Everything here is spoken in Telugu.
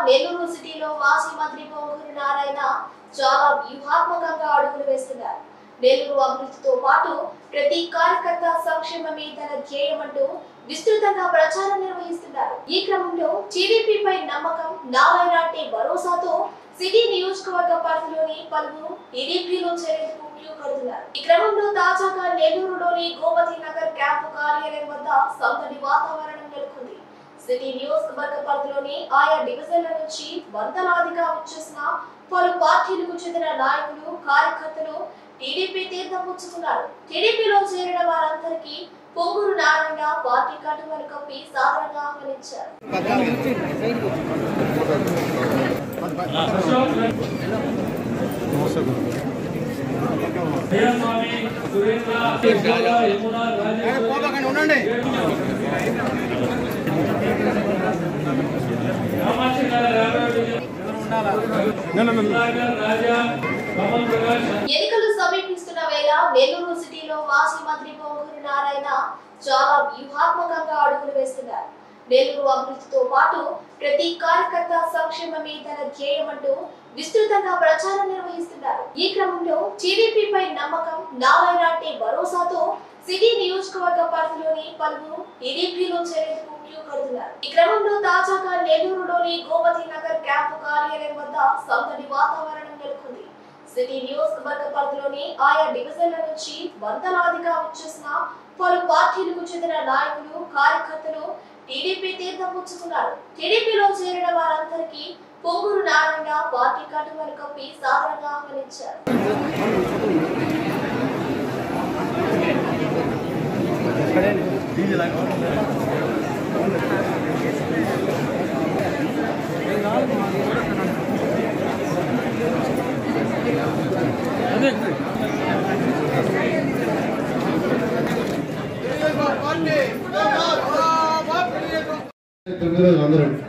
నెల్లూరు సిటీలో మాజీ మంత్రి పొంగూరు నారాయణ చాలా వ్యూహాత్మకంగా అడుగులు వేస్తున్నారు నెల్లూరు అభివృద్ధితో పాటు ప్రతి కార్యకర్త సంక్షేమమే తన ధ్యేయమంటూ విస్తృతంగా ప్రచారం నిర్వహిస్తున్నారు ఈ క్రమంలో టీడీపీపై నమ్మకం నారాయణ అంటే భరోసాతో సిటీ నియోజకవర్గ పరిధిలోని పలువురు టీడీపీలో చేరేందుకు క్యూ కడుతున్నారు ఈ క్రమంలో తాజాగా నెల్లూరులోని గోమతి నగర్ క్యాంపు కార్యాలయం వద్ద సందడి వాతావరణం నెలకొంది సిటీ నియోజకవర్గ పరిధిలోని ఆయా డివిజన్ల నుంచి వందలాదిగా వచ్చేసిన పలు పార్టీలకు చెందిన నాయకులు కార్యకర్తలు టీడీపీ తీర్థం పుచ్చుతున్నారు టీడీపీలో చేరిన వారందరికీ పొంగూరు నారాయణ పార్టీ కట్టుబడి కప్పి సాధారణంగా ఆహ్వానించారు జయస్వామి సురేంద్ర యశోద, యమున రాజేశ్వరి కామాక్షి గారు రాఘవ సుధాకర్ రాజా కమల్ ప్రకాష్ ఎన్నికలు సమీపిస్తున్న వేళ నెల్లూరు సిటీలో మాజీ మంత్రి పొంగూరు నారాయణ చాలా వ్యూహాత్మకంగా అడుగులు వేస్తున్నారు నెల్లూరు అభివృద్ధితో పాటు ప్రతి కార్యకర్త సంక్షేమమే తన ధ్యేయమంటూ విస్తృతంగా ప్రచారం నిర్వహిస్తున్నారు ఈ క్రమంలో టీడీపీపై నమ్మకం నారాయణ అంటే భరోసాతో సిటీ నియోజకవర్గ పరిధిలోని పలువురు టీడీపీలో చేరేందుకు క్యూ కడుతున్నారు ఈ క్రమంలో తాజాగా నెల్లూరులోని గోమతి నగర్ క్యాంపు కార్యాలయం వద్ద సందడి వాతావరణం నెలకొంది సిటీ నియోజకవర్గ పరిధిలోని ఆయా డివిజన్ల నుంచి వందలాదిగా వచ్చేసిన పలు పార్టీలకు చెందిన నాయకులు కార్యకర్తలు టీడీపీ తీర్థం పుచ్చుతున్నారు టీడీపీలో చేరిన వారందరికీ పొంగూరు నారాయణ పార్టీ కట్టుబడి కప్పి సాధారణంగా ఆహ్వానించారు తొమ్మిది రోజులు అందరం